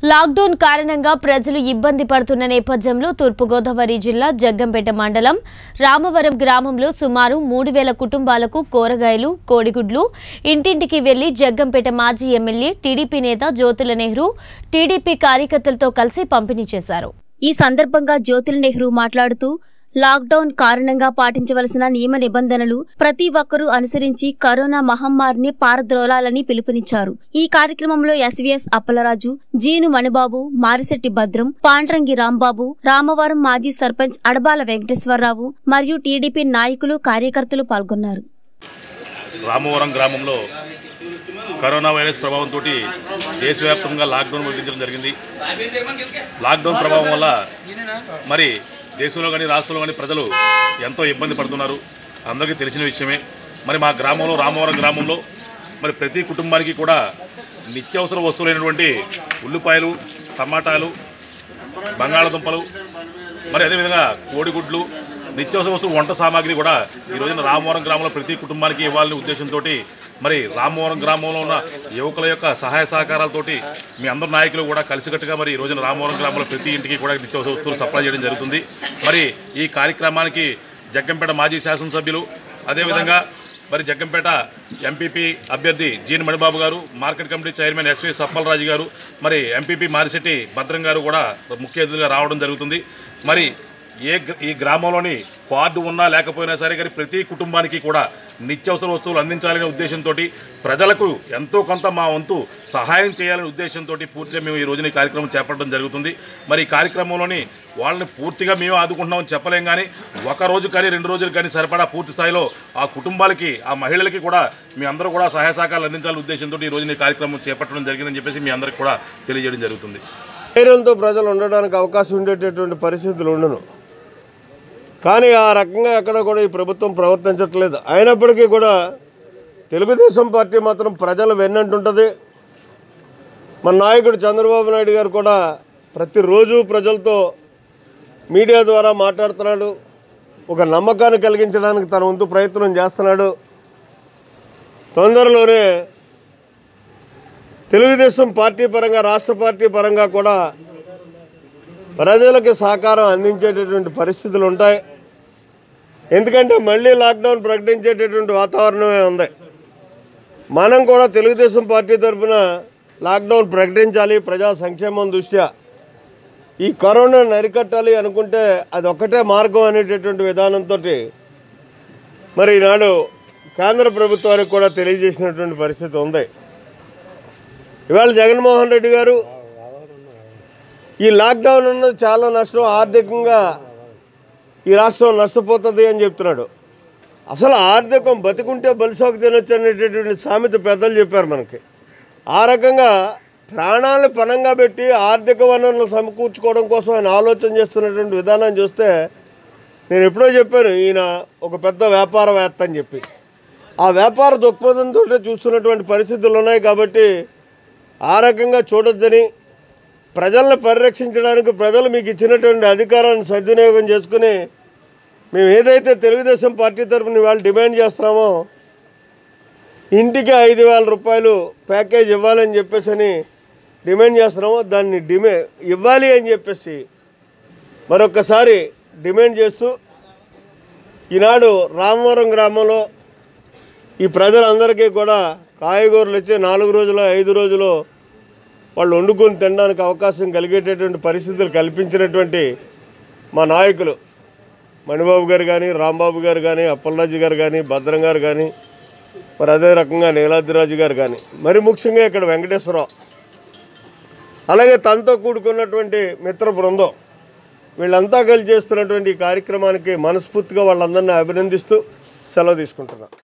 lockdown కారణంగా ప్రజలు ఇబ్బంది పడుతున్న నేపథ్యంలో తూర్పుగోదావరి జిల్లా జగ్గంపేట మండలం రామవరం గ్రామంలో సుమారు మూడు వేల కుటుంబాలకు కూరగాయలు కోడిగుడ్లు ఇంటింటికి వెళ్లి జగ్గంపేట మాజీ ఎమ్మెల్యే టీడీపీ నేత జ్యోతుల నెహ్రూ టీడీపీ కార్యకర్తలతో కలిసి పంపిణీ చేశారు ఈ సందర్భంగా జ్యోతుల నెహ్రూ మాట్లాడుతూ లాక్డౌన్ కారణంగా పాటించవలసిన నియమ నిబంధనలు ప్రతి ఒక్కరూ అనుసరించి కరోనా మహమ్మారిని పారద్రోలాలని పిలుపునిచ్చారు ఈ కార్యక్రమంలో ఎస్వీఎస్ అప్పలరాజు జీను మణిబాబు మారిశెట్టి భద్రం పాండ్రంగి రాంబాబు రామవరం మాజీ సర్పంచ్ అడబాల వెంకటేశ్వరరావు మరియు టీడీపీ నాయకులు కార్యకర్తలు పాల్గొన్నారు రామవరం గ్రామంలో కరోనా వైరస్ ప్రభావంతో దేశవ్యాప్తంగా లాక్డౌన్ విధించడం జరిగింది లాక్డౌన్ ప్రభావం వల్ల మరి దేశంలో కానీ రాష్ట్రంలో కానీ ప్రజలు ఎంతో ఇబ్బంది పడుతున్నారు అందరికీ తెలిసిన విషయమే మరి మా గ్రామంలో రామవరం గ్రామంలో మరి ప్రతి కుటుంబానికి కూడా నిత్యావసర వస్తువులైనటువంటి ఉల్లిపాయలు టమాటాలు బంగాళదుంపలు మరి అదేవిధంగా కోడిగుడ్లు నిత్యావసర వస్తువు వంట సామాగ్రి కూడా ఈ రోజున రామవరం గ్రామంలో ప్రతి కుటుంబానికి ఇవ్వాలనే ఉద్దేశంతో మరి రామవరం గ్రామంలో ఉన్న యువకుల యొక్క సహాయ సహకారాలతోటి మీ అందరు నాయకులు కూడా కలిసికట్టుగా మరి ఈ రోజున రామవరం గ్రామంలో ప్రతి ఇంటికి కూడా నిత్యావసర వస్తువులు సప్లై చేయడం జరుగుతుంది మరి ఈ కార్యక్రమానికి జగ్గంపేట మాజీ శాసనసభ్యులు అదేవిధంగా మరి జగ్గంపేట ఎంపీపీ అభ్యర్థి జీన్ మణిబాబు గారు market committee chairman SV Sappalaraju గారు మరి ఎంపీపీ మారిశెట్టి భద్రం గారు కూడా ముఖ్య అతిథులుగా రావడం జరుగుతుంది మరి ఏ గ్ర- ఈ గ్రామంలోని కార్డు ఉన్నా లేకపోయినా సరే కానీ ప్రతి కుటుంబానికి కూడా నిత్యావసర వస్తువులు అందించాలనే ఉద్దేశంతో ప్రజలకు ఎంతో కొంత మా వంతు సహాయం చేయాలనే ఉద్దేశంతో పూర్తిగా మేము ఈ రోజున ఈ కార్యక్రమం చేపట్టడం జరుగుతుంది మరి ఈ కార్యక్రమంలోని వాళ్ళని పూర్తిగా మేము ఆదుకుంటున్నామని చెప్పలేం కానీ ఒక రోజు కానీ రెండు రోజులు కానీ సరిపడా పూర్తి స్థాయిలో ఆ కుటుంబాలకి ఆ మహిళలకి కూడా మీ అందరూ కూడా సహాయ సహకారాలు అందించాలనే ఉద్దేశంతో ఈ రోజున ఈ కార్యక్రమం చేపట్టడం జరిగిందని చెప్పేసి మీ అందరికి కూడా తెలియజేయడం జరుగుతుంది ధైర్యంతో ప్రజలు ఉండడానికి అవకాశం ఉండేటటువంటి పరిస్థితులు ఉండను కానీ ఆ రకంగా ఎక్కడ కూడా ఈ ప్రభుత్వం ప్రవర్తించట్లేదు అయినప్పటికీ కూడా తెలుగుదేశం పార్టీ మాత్రం ప్రజలు వెన్నంటుంటుంది మన నాయకుడు చంద్రబాబు నాయుడు గారు కూడా ప్రతిరోజు ప్రజలతో మీడియా ద్వారా మాట్లాడుతున్నాడు ఒక నమ్మకాన్ని కలిగించడానికి తన వంతు ప్రయత్నం చేస్తున్నాడు తొందరలోనే తెలుగుదేశం పార్టీ పరంగా రాష్ట్ర పార్టీ పరంగా కూడా ప్రజలకు సహకారం అందించేటటువంటి పరిస్థితులు ఉంటాయి ఎందుకంటే మళ్ళీ లాక్డౌన్ ప్రకటించేటటువంటి వాతావరణమే ఉంది మనం కూడా తెలుగుదేశం పార్టీ తరఫున లాక్డౌన్ ప్రకటించాలి ప్రజా సంక్షేమం దృష్ట్యా ఈ కరోనాను అరికట్టాలి అనుకుంటే అది ఒక్కటే మార్గం అనేటటువంటి విధానంతో మరి ఈనాడు కేంద్ర ప్రభుత్వానికి కూడా తెలియజేసినటువంటి పరిస్థితి ఉంది ఇవాళ జగన్మోహన్ రెడ్డి గారు ఈ లాక్డౌన్ అన్నది చాలా నష్టం ఆర్థికంగా ఈ రాష్ట్రం నష్టపోతుంది అని చెప్తున్నాడు అసలు ఆర్థికం బతికుంటే బలిసోకి తినొచ్చు అనేటటువంటి సామెత పెద్దలు చెప్పారు మనకి ఆ రకంగా ప్రాణాలను పణంగా పెట్టి ఆర్థిక వనరులు సమకూర్చుకోవడం కోసం ఆయన ఆలోచన చేస్తున్నటువంటి విధానం చూస్తే నేను ఎప్పుడో చెప్పాను ఈయన ఒక పెద్ద వ్యాపారవేత్త అని చెప్పి ఆ వ్యాపార దృక్పథంతో చూస్తున్నటువంటి పరిస్థితులు ఉన్నాయి కాబట్టి ఆ రకంగా చూడొద్దని ప్రజలను పరిరక్షించడానికి ప్రజలు మీకు ఇచ్చినటువంటి అధికారాన్ని సద్వినియోగం చేసుకుని మేము ఏదైతే తెలుగుదేశం పార్టీ తరఫున ఇవాళ డిమాండ్ చేస్తున్నామో ఇంటికి ఐదు వేల రూపాయలు ప్యాకేజ్ ఇవ్వాలని చెప్పేసి అని డిమాండ్ చేస్తున్నామో దాన్ని డిమే ఇవ్వాలి అని చెప్పేసి మరొకసారి డిమాండ్ చేస్తూ ఈనాడు రామవరం గ్రామంలో ఈ ప్రజలందరికీ కూడా కాయగూరలు ఇచ్చి నాలుగు రోజులు ఐదు రోజులు వాళ్ళు వండుకొని తినడానికి అవకాశం కలిగేటటువంటి పరిస్థితులు కల్పించినటువంటి మా నాయకులు మణిబాబు గారు కానీ రాంబాబు గారు కానీ అప్పలరాజు గారు కానీ భద్రం గారు కానీ మరి అదే రకంగా నీలాద్రిరాజు గారు కానీ మరి ముఖ్యంగా ఇక్కడ వెంకటేశ్వరరావు అలాగే తనతో కూడుకున్నటువంటి మిత్ర బృందం వీళ్ళంతా కలిసి చేస్తున్నటువంటి ఈ కార్యక్రమానికి మనస్ఫూర్తిగా వాళ్ళందరినీ అభినందిస్తూ సెలవు తీసుకుంటున్నాను